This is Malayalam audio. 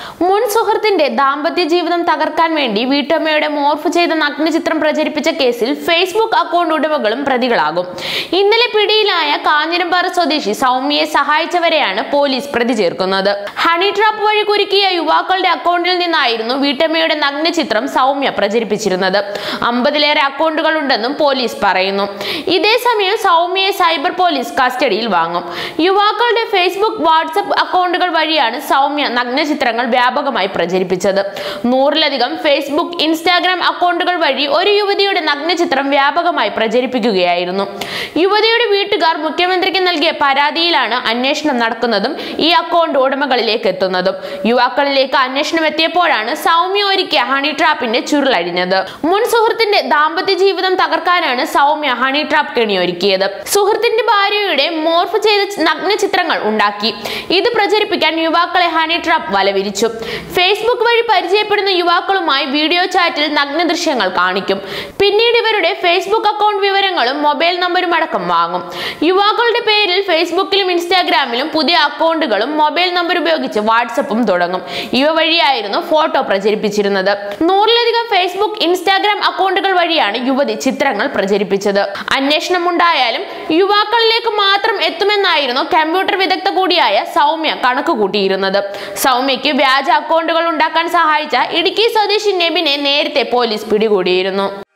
മുൻ സുഹൃത്തിന്റെ ദാമ്പത്യ ജീവിതം തകർക്കാൻ വേണ്ടി വീട്ടമ്മയുടെ മോർഫ് ചെയ്ത നഗ്നചിത്രം പ്രചരിപ്പിച്ച കേസിൽ ഫേസ്ബുക്ക് അക്കൗണ്ട് ഉടമകളും പ്രതികളാകും ഇന്നലെ പിടിയിലായ കാഞ്ഞിരമ്പാറ സ്വദേശി സൗമ്യയെ സഹായിച്ചവരെയാണ് പോലീസ് പ്രതി ചേർക്കുന്നത് ഹണി ട്രാപ്പ് വഴി കുരുക്കിയ യുവാക്കളുടെ അക്കൗണ്ടിൽ നിന്നായിരുന്നു വീട്ടമ്മയുടെ നഗ്നചിത്രം സൗമ്യ പ്രചരിപ്പിച്ചിരുന്നത് അമ്പതിലേറെ അക്കൗണ്ടുകൾ ഉണ്ടെന്നും പോലീസ് പറയുന്നു ഇതേസമയം സൗമ്യയെ സൈബർ പോലീസ് കസ്റ്റഡിയിൽ വാങ്ങും യുവാക്കളുടെ ഫേസ്ബുക്ക് വാട്സപ്പ് അക്കൗണ്ടുകൾ വഴിയാണ് സൗമ്യ നഗ്നചിത്രങ്ങൾ വ്യാപകമായി പ്രചരിപ്പിച്ചത് നൂറിലധികം ഫേസ്ബുക്ക് ഇൻസ്റ്റാഗ്രാം അക്കൗണ്ടുകൾ വഴി ഒരു യുവതിയുടെ നഗ്നചിത്രം വ്യാപകമായി പ്രചരിപ്പിക്കുകയായിരുന്നു യുവതിയുടെ വീട്ടുകാർ മുഖ്യമന്ത്രിക്ക് നൽകിയ പരാതിയിലാണ് അന്വേഷണം നടക്കുന്നതും ഈ അക്കൗണ്ട് ഉടമകളിലേക്ക് എത്തുന്നതും യുവാക്കളിലേക്ക് അന്വേഷണം എത്തിയപ്പോഴാണ് സൗമ്യ ഒരുക്കിയ ഹണി ട്രാപ്പിന്റെ ചുരുളഴിഞ്ഞത് മുൻ സുഹൃത്തിന്റെ ദാമ്പത്യ ജീവിതം തകർക്കാനാണ് സൗമ്യ ഹണി ട്രാപ്പ് കെണിയൊരുക്കിയത് സുഹൃത്തിന്റെ ഭാര്യയുടെ മോർഫ് ചെയ്ത നഗ്ന ചിത്രങ്ങൾ ഉണ്ടാക്കി ഇത് പ്രചരിപ്പിക്കാൻ യുവാക്കളെ ഹണി ട്രാപ്പ് വലവിരിച്ചു ഫേസ്ബുക്ക് വഴി പരിചയപ്പെടുന്ന യുവാക്കളുമായി വീഡിയോ ചാറ്റിൽ നഗ്ന ദൃശ്യങ്ങൾ കാണിക്കും പിന്നീട് ഇവരുടെ ഫേസ്ബുക്ക് അക്കൗണ്ട് വിവരങ്ങളും മൊബൈൽ നമ്പരും അടക്കം വാങ്ങും യുവാക്കളുടെ പേരിൽ ഫേസ്ബുക്കിലും ഇൻസ്റ്റാഗ്രാമിലും പുതിയ അക്കൗണ്ടുകളും മൊബൈൽ നമ്പർ ഉപയോഗിച്ച് വാട്സപ്പും തുടങ്ങും ഇവ വഴിയായിരുന്നു ഫോട്ടോ പ്രചരിപ്പിച്ചിരുന്നത് നൂറിലധികം ഫേസ്ബുക്ക് ഇൻസ്റ്റാഗ്രാം അക്കൗണ്ടുകൾ വഴിയാണ് യുവതി ചിത്രങ്ങൾ പ്രചരിപ്പിച്ചത് അന്വേഷണം ഉണ്ടായാലും യുവാക്കളിലേക്ക് മാത്രം എത്തുമെന്നായിരുന്നു കമ്പ്യൂട്ടർ വിദഗ്ധ കൂടിയായ സൗമ്യ കണക്ക് കൂട്ടിയിരുന്നത് സൗമ്യയ്ക്ക് വ്യാജ അക്കൗണ്ടുകൾ ഉണ്ടാക്കാൻ സഹായിച്ച ഇടുക്കി സ്വദേശി നെബിനെ നേരത്തെ പോലീസ് പിടികൂടിയിരുന്നു